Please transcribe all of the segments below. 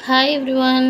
hi everyone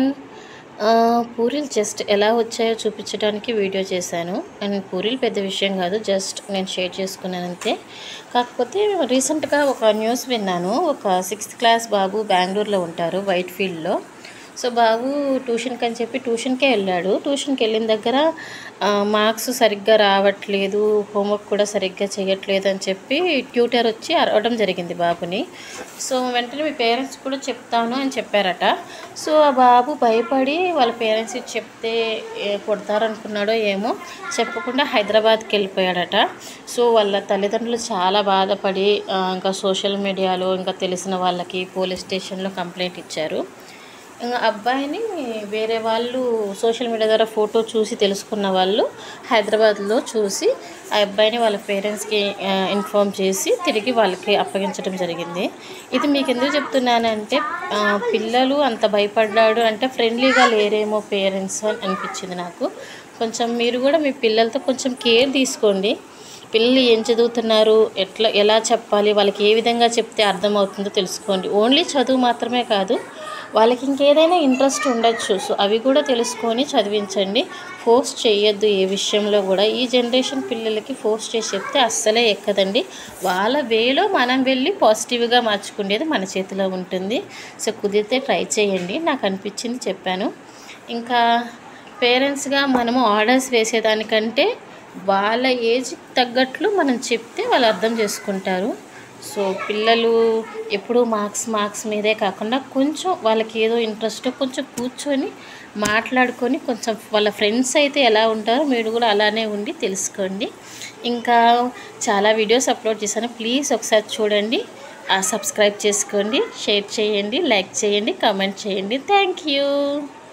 పూరీలు just ఎలా వచ్చాయో చూపించడానికి వీడియో చేశాను అండ్ పూరీలు పెద్ద విషయం కాదు జస్ట్ నేను షేర్ చేసుకున్నాను అంతే కాకపోతే రీసెంట్గా ఒక న్యూస్ విన్నాను ఒక సిక్స్త్ క్లాస్ బాబు బెంగళూరులో ఉంటారు వైట్ ఫీల్డ్లో సో బాబు ట్యూషన్కి అని చెప్పి ట్యూషన్కే వెళ్ళాడు ట్యూషన్కి వెళ్ళిన దగ్గర మార్క్స్ సరిగ్గా రావట్లేదు హోంవర్క్ కూడా సరిగ్గా చేయట్లేదు అని చెప్పి ట్యూటర్ వచ్చి అరవడం జరిగింది బాబుని సో వెంటనే మీ పేరెంట్స్ కూడా చెప్తాను అని చెప్పారట సో ఆ బాబు భయపడి వాళ్ళ పేరెంట్స్కి చెప్తే ఏ- కొడతారనుకున్నాడో ఏమో చెప్పకుండా హైదరాబాద్కి వెళ్ళిపోయాడట సో వాళ్ళ తల్లిదండ్రులు చాలా బాధపడి ఆ, ఇంకా సోషల్ మీడియాలో ఇంకా తెలిసిన వాళ్ళకి పోలీస్ స్టేషన్లో కంప్లైంట్ ఇచ్చారు ఇంకా అబ్బాయిని వేరే వాళ్ళు సోషల్ మీడియా ద్వారా ఫోటో చూసి తెలుసుకున్న వాళ్ళు హైదరాబాద్లో చూసి ఆ అబ్బాయిని వాళ్ళ పేరెంట్స్కి ఇన్ఫామ్ చేసి తిరిగి వాళ్ళకి అప్పగించడం జరిగింది ఇది మీకు ఎందుకు చెప్తున్నానంటే ఆ, పిల్లలు అంత భయపడ్డాడు అంటే ఫ్రెండ్లీగా లేరేమో పేరెంట్స్ అని అనిపించింది నాకు కొంచెం మీరు కూడా మీ పిల్లలతో కొంచెం కేర్ తీసుకోండి పిల్లలు ఏం చదువుతున్నారు ఎట్లా ఎలా చెప్పాలి వాళ్ళకి ఏ విధంగా చెప్తే అర్థమవుతుందో తెలుసుకోండి ఓన్లీ చదువు మాత్రమే కాదు వాళ్ళకి ఇంకేదైనా ఇంట్రెస్ట్ ఉండొచ్చు సో అవి కూడా తెలుసుకొని చదివించండి ఫోర్స్ చేయొద్దు ఏ విషయంలో కూడా ఈ జనరేషన్ పిల్లలకి ఫోర్స్ చేసి చెప్తే అస్సలే ఎక్కదండి వాళ్ళ వేలో మనం వెళ్ళి పాజిటివ్గా మార్చుకునేది మన చేతిలో ఉంటుంది సో కుదిరితే ట్రై చేయండి నాకు అనిపించింది చెప్పాను ఇంకా పేరెంట్స్గా మనము ఆర్డర్స్ వేసేదానికంటే వాళ్ళ ఏజ్ తగ్గట్లు మనం చెప్తే వాళ్ళు అర్థం చేసుకుంటారు సో పిల్లలు ఎప్పుడూ మార్క్స్ మార్క్స్ మీదే కాకుండా కొంచెం వాళ్ళకి ఏదో ఇంట్రెస్ట్ కొంచెం కూర్చొని మాట్లాడుకొని కొంచెం వాళ్ళ ఫ్రెండ్స్ అయితే ఎలా ఉంటారో మీరు కూడా అలానే ఉండి తెలుసుకోండి ఇంకా చాలా వీడియోస్ అప్లోడ్ చేశాను ప్లీజ్ ఒకసారి చూడండి సబ్స్క్రైబ్ చేసుకోండి షేర్ చేయండి లైక్ చేయండి కామెంట్ చేయండి థ్యాంక్ యూ